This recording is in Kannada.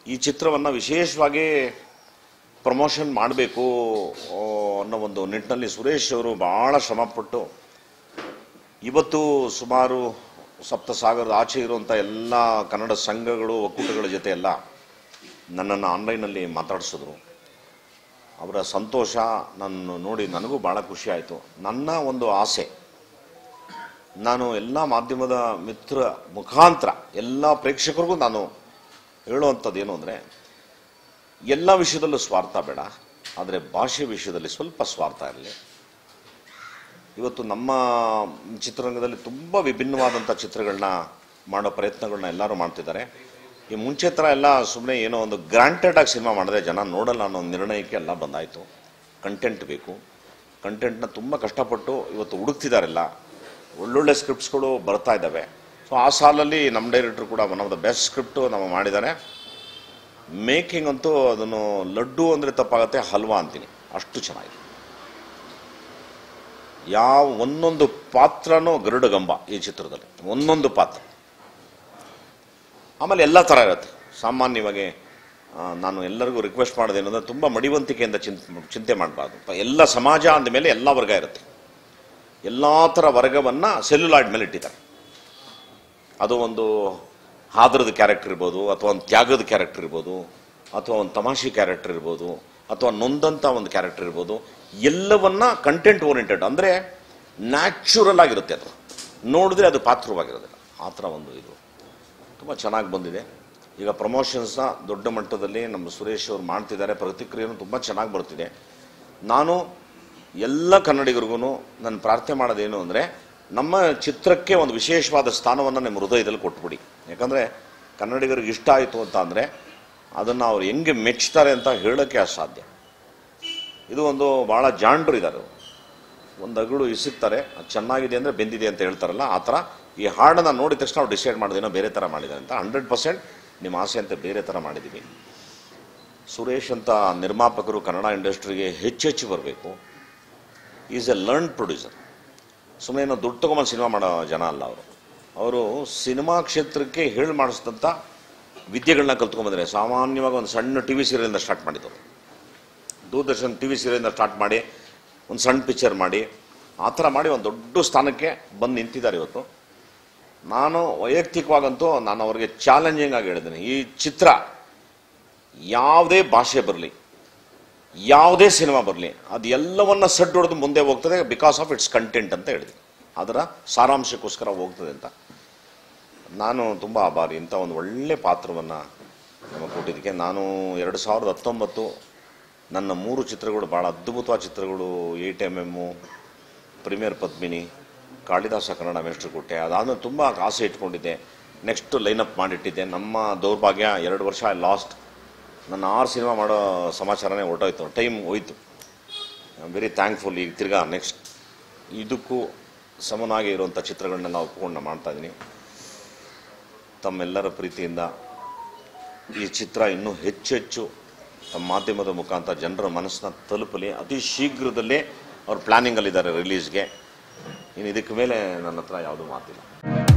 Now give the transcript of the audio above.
ಈ ಚಿತ್ರವನ್ನು ವಿಶೇಷವಾಗಿ ಪ್ರಮೋಷನ್ ಮಾಡಬೇಕು ಅನ್ನೋ ಒಂದು ನಿಟ್ಟಿನಲ್ಲಿ ಸುರೇಶ್ ಅವರು ಬಹಳ ಶ್ರಮಪಟ್ಟು ಇವತ್ತು ಸುಮಾರು ಸಪ್ತಸಾಗರದ ಆಚೆ ಇರುವಂಥ ಎಲ್ಲ ಕನ್ನಡ ಸಂಘಗಳು ಒಕ್ಕೂಟಗಳ ಜೊತೆ ಎಲ್ಲ ನನ್ನನ್ನು ಆನ್ಲೈನಲ್ಲಿ ಮಾತಾಡಿಸಿದ್ರು ಅವರ ಸಂತೋಷ ನನ್ನ ನೋಡಿ ನನಗೂ ಭಾಳ ಖುಷಿ ಆಯಿತು ನನ್ನ ಒಂದು ಆಸೆ ನಾನು ಎಲ್ಲ ಮಾಧ್ಯಮದ ಮಿತ್ರ ಮುಖಾಂತರ ಎಲ್ಲ ಪ್ರೇಕ್ಷಕರಿಗೂ ನಾನು ಹೇಳುವಂಥದ್ದು ಏನು ಅಂದರೆ ಎಲ್ಲ ವಿಷಯದಲ್ಲೂ ಸ್ವಾರ್ಥ ಬೇಡ ಆದರೆ ಭಾಷೆ ವಿಷಯದಲ್ಲಿ ಸ್ವಲ್ಪ ಸ್ವಾರ್ಥ ಇರಲಿ ಇವತ್ತು ನಮ್ಮ ಚಿತ್ರರಂಗದಲ್ಲಿ ತುಂಬ ವಿಭಿನ್ನವಾದಂಥ ಚಿತ್ರಗಳನ್ನ ಮಾಡೋ ಪ್ರಯತ್ನಗಳನ್ನ ಎಲ್ಲರೂ ಮಾಡ್ತಿದ್ದಾರೆ ಈ ಮುಂಚೆ ಥರ ಎಲ್ಲ ಸುಮ್ಮನೆ ಏನೋ ಒಂದು ಗ್ರಾಂಟೆಡ್ ಆಗಿ ಸಿನಿಮಾ ಮಾಡಿದ್ರೆ ಜನ ನೋಡಲ್ಲ ಅನ್ನೋ ಒಂದು ನಿರ್ಣಯಕ್ಕೆ ಎಲ್ಲ ಬಂದಾಯಿತು ಕಂಟೆಂಟ್ ಬೇಕು ಕಂಟೆಂಟ್ನ ತುಂಬ ಕಷ್ಟಪಟ್ಟು ಇವತ್ತು ಹುಡುಕ್ತಿದ್ದಾರೆಲ್ಲ ಒಳ್ಳೊಳ್ಳೆ ಸ್ಕ್ರಿಪ್ಟ್ಸ್ಗಳು ಬರ್ತಾ ಇದ್ದಾವೆ ಸೊ ಆ ಸಾಲಲ್ಲಿ ನಮ್ಮ ಡೈರೆಕ್ಟ್ರು ಕೂಡ one of the best script ನಮ್ಮ ಮಾಡಿದ್ದಾರೆ ಮೇಕಿಂಗ್ ಅಂತೂ ಅದನ್ನು ಲಡ್ಡು ಅಂದರೆ ತಪ್ಪಾಗತ್ತೆ ಹಲ್ವಾ ಅಂತೀನಿ ಅಷ್ಟು ಚೆನ್ನಾಗಿದೆ ಯಾವ ಒಂದೊಂದು ಪಾತ್ರನೂ ಗರುಡಗಂಬ ಈ ಚಿತ್ರದಲ್ಲಿ ಒಂದೊಂದು ಪಾತ್ರ ಆಮೇಲೆ ಎಲ್ಲ ಥರ ಇರುತ್ತೆ ಸಾಮಾನ್ಯವಾಗಿ ಆ, ನಾನು ಎಲ್ಲರಿಗೂ ರಿಕ್ವೆಸ್ಟ್ ಮಾಡೋದೇನು ಅಂದರೆ ತುಂಬ ಮಡಿವಂತಿಕೆಯಿಂದ ಚಿಂತೆ ಚಿಂತೆ ಮಾಡಬಾರ್ದು ಎಲ್ಲ ಸಮಾಜ ಅಂದಮೇಲೆ ಎಲ್ಲ ವರ್ಗ ಇರುತ್ತೆ ಎಲ್ಲ ಥರ ವರ್ಗವನ್ನು ಸೆಲ್ಯುಲಾಯ್ಡ್ ಮೇಲೆ ಇಟ್ಟಿದ್ದಾರೆ ಅದು ಒಂದು ಹಾದರದ ಕ್ಯಾರೆಕ್ಟರ್ ಇರ್ಬೋದು ಅಥವಾ ಒಂದು ತ್ಯಾಗದ ಕ್ಯಾರೆಕ್ಟರ್ ಇರ್ಬೋದು ಅಥವಾ ಒಂದು ತಮಾಷೆ ಕ್ಯಾರೆಕ್ಟರ್ ಇರ್ಬೋದು ಅಥವಾ ನೊಂದಂಥ ಒಂದು ಕ್ಯಾರೆಕ್ಟರ್ ಇರ್ಬೋದು ಎಲ್ಲವನ್ನ ಕಂಟೆಂಟ್ ಓರಿಯೆಂಟೆಡ್ ಅಂದರೆ ನ್ಯಾಚುರಲ್ ಆಗಿರುತ್ತೆ ಅದು ನೋಡಿದ್ರೆ ಅದು ಪಾತ್ರವಾಗಿರೋದಿಲ್ಲ ಆ ಥರ ಒಂದು ಇದು ತುಂಬ ಚೆನ್ನಾಗಿ ಬಂದಿದೆ ಈಗ ಪ್ರಮೋಷನ್ಸ್ನ ದೊಡ್ಡ ಮಟ್ಟದಲ್ಲಿ ನಮ್ಮ ಸುರೇಶ್ ಅವರು ಮಾಡ್ತಿದ್ದಾರೆ ಪ್ರತಿಕ್ರಿಯೆನೂ ತುಂಬ ಚೆನ್ನಾಗಿ ಬರ್ತಿದೆ ನಾನು ಎಲ್ಲ ಕನ್ನಡಿಗರಿಗೂ ನಾನು ಪ್ರಾರ್ಥನೆ ಮಾಡೋದೇನು ಅಂದರೆ ನಮ್ಮ ಚಿತ್ರಕ್ಕೆ ಒಂದು ವಿಶೇಷವಾದ ಸ್ಥಾನವನ್ನು ನಿಮ್ಮ ಹೃದಯದಲ್ಲಿ ಕೊಟ್ಬಿಡಿ ಯಾಕಂದರೆ ಕನ್ನಡಿಗರಿಗೆ ಇಷ್ಟ ಆಯಿತು ಅಂತ ಅಂದರೆ ಅದನ್ನು ಅವ್ರು ಹೆಂಗೆ ಮೆಚ್ತಾರೆ ಅಂತ ಹೇಳೋಕ್ಕೆ ಅಸಾಧ್ಯ ಇದು ಒಂದು ಭಾಳ ಜಾಂಡ್ರು ಇದ್ದಾರೆ ಒಂದು ಅಗಳು ಇಸುತ್ತಾರೆ ಅದು ಚೆನ್ನಾಗಿದೆ ಅಂದರೆ ಬೆಂದಿದೆ ಅಂತ ಹೇಳ್ತಾರಲ್ಲ ಆ ಥರ ಈ ಹಾಡನ್ನು ನೋಡಿದ ತಕ್ಷಣ ಅವ್ರು ಡಿಸೈಡ್ ಮಾಡೋದೇನೋ ಬೇರೆ ಥರ ಮಾಡಿದ್ದಾರೆ ಅಂತ ಹಂಡ್ರೆಡ್ ಪರ್ಸೆಂಟ್ ನಿಮ್ಮ ಆಸೆ ಅಂತ ಬೇರೆ ಥರ ಮಾಡಿದ್ದೀವಿ ಸುರೇಶ್ ಅಂತ ನಿರ್ಮಾಪಕರು ಕನ್ನಡ ಇಂಡಸ್ಟ್ರಿಗೆ ಹೆಚ್ಚೆಚ್ಚು ಬರಬೇಕು ಈಸ್ ಎ ಲರ್ನ್ ಪ್ರೊಡ್ಯೂಸರ್ ಸುಮ್ಮನೆ ಏನೋ ದುಡ್ಡು ತೊಗೊಂಬಂದು ಸಿನಿಮಾ ಮಾಡೋ ಜನ ಅಲ್ಲ ಅವರು ಅವರು ಸಿನಿಮಾ ಕ್ಷೇತ್ರಕ್ಕೆ ಹೇಳಿ ಮಾಡಿಸಿದಂಥ ವಿದ್ಯೆಗಳನ್ನ ಕಲ್ತ್ಕೊಂಬಂದರೆ ಸಾಮಾನ್ಯವಾಗಿ ಒಂದು ಸಣ್ಣ ಟಿ ವಿ ಸೀರಿಯಲಿಂದ ಸ್ಟಾರ್ಟ್ ಮಾಡಿದರು ದೂರದರ್ಶನ್ ಟಿ ವಿ ಸೀರಿಯಲಿಂದ ಸ್ಟಾರ್ಟ್ ಮಾಡಿ ಒಂದು ಸಣ್ಣ ಪಿಕ್ಚರ್ ಮಾಡಿ ಆ ಥರ ಮಾಡಿ ಒಂದು ದೊಡ್ಡ ಸ್ಥಾನಕ್ಕೆ ಬಂದು ನಿಂತಿದ್ದಾರೆ ಇವತ್ತು ನಾನು ವೈಯಕ್ತಿಕವಾಗಂತೂ ನಾನು ಅವರಿಗೆ ಚಾಲೆಂಜಿಂಗ್ ಆಗಿ ಹೇಳಿದ್ದೀನಿ ಈ ಚಿತ್ರ ಯಾವುದೇ ಭಾಷೆ ಬರಲಿ ಯಾವುದೇ ಸಿನಿಮಾ ಬರಲಿ ಅದು ಎಲ್ಲವನ್ನ ಸಡ್ಡು ಹೊಡೆದು ಮುಂದೆ ಹೋಗ್ತದೆ ಬಿಕಾಸ್ ಆಫ್ ಇಟ್ಸ್ ಕಂಟೆಂಟ್ ಅಂತ ಹೇಳಿದೆ ಅದರ ಸಾರಾಂಶಕ್ಕೋಸ್ಕರ ಹೋಗ್ತದೆ ಅಂತ ನಾನು ತುಂಬ ಆಭಾರಿ ಇಂಥ ಒಂದು ಒಳ್ಳೆ ಪಾತ್ರವನ್ನು ನಮಗೆ ಕೊಟ್ಟಿದ್ದಕ್ಕೆ ನಾನು ಎರಡು ಸಾವಿರದ ಹತ್ತೊಂಬತ್ತು ನನ್ನ ಮೂರು ಚಿತ್ರಗಳು ಭಾಳ ಅದ್ಭುತವಾದ ಚಿತ್ರಗಳು eight M M premier Padmini Kalidasa Kannada ಮೇಷ್ಟ್ರಕೋಟೆ ಅದಾದ್ಮೇಲೆ ತುಂಬ ಆಸೆ ಇಟ್ಕೊಂಡಿದ್ದೆ ನೆಕ್ಸ್ಟ್ ಲೈನಪ್ ಮಾಡಿಟ್ಟಿದ್ದೆ ನಮ್ಮ ದೌರ್ಭಾಗ್ಯ ಎರಡು ವರ್ಷ ಐ ಲಾಸ್ಟ್ ನನ್ನ ಆರು ಸಿನಿಮಾ ಮಾಡೋ ಸಮಾಚಾರನೇ ಹೊರಟೋಯ್ತು ಟೈಮ್ ಹೋಯ್ತು ವೆರಿ ಥ್ಯಾಂಕ್ಫುಲ್ ಈಗ ತಿರ್ಗಾ ನೆಕ್ಸ್ಟ್ ಇದಕ್ಕೂ ಸಮನಾಗಿ ಇರುವಂಥ ಚಿತ್ರಗಳನ್ನೆಲ್ಲ ಒಪ್ಕೊಂಡು ನಾನು ಮಾಡ್ತಾ ಇದ್ದೀನಿ ತಮ್ಮೆಲ್ಲರ ಪ್ರೀತಿಯಿಂದ ಈ ಚಿತ್ರ ಇನ್ನೂ ಹೆಚ್ಚು ಹೆಚ್ಚು ತಮ್ಮ ಮಾಧ್ಯಮದ ಮುಖಾಂತರ ಜನರ ಮನಸ್ಸನ್ನ ತಲುಪಲಿ ಅತಿ ಶೀಘ್ರದಲ್ಲೇ ಅವ್ರು ಪ್ಲ್ಯಾನಿಂಗಲ್ಲಿದ್ದಾರೆ ರಿಲೀಸ್ಗೆ ಇನ್ನು ಇದಕ್ಕೆ ಮೇಲೆ ನನ್ನ ಹತ್ರ ಯಾವುದೂ ಮಾತಿಲ್ಲ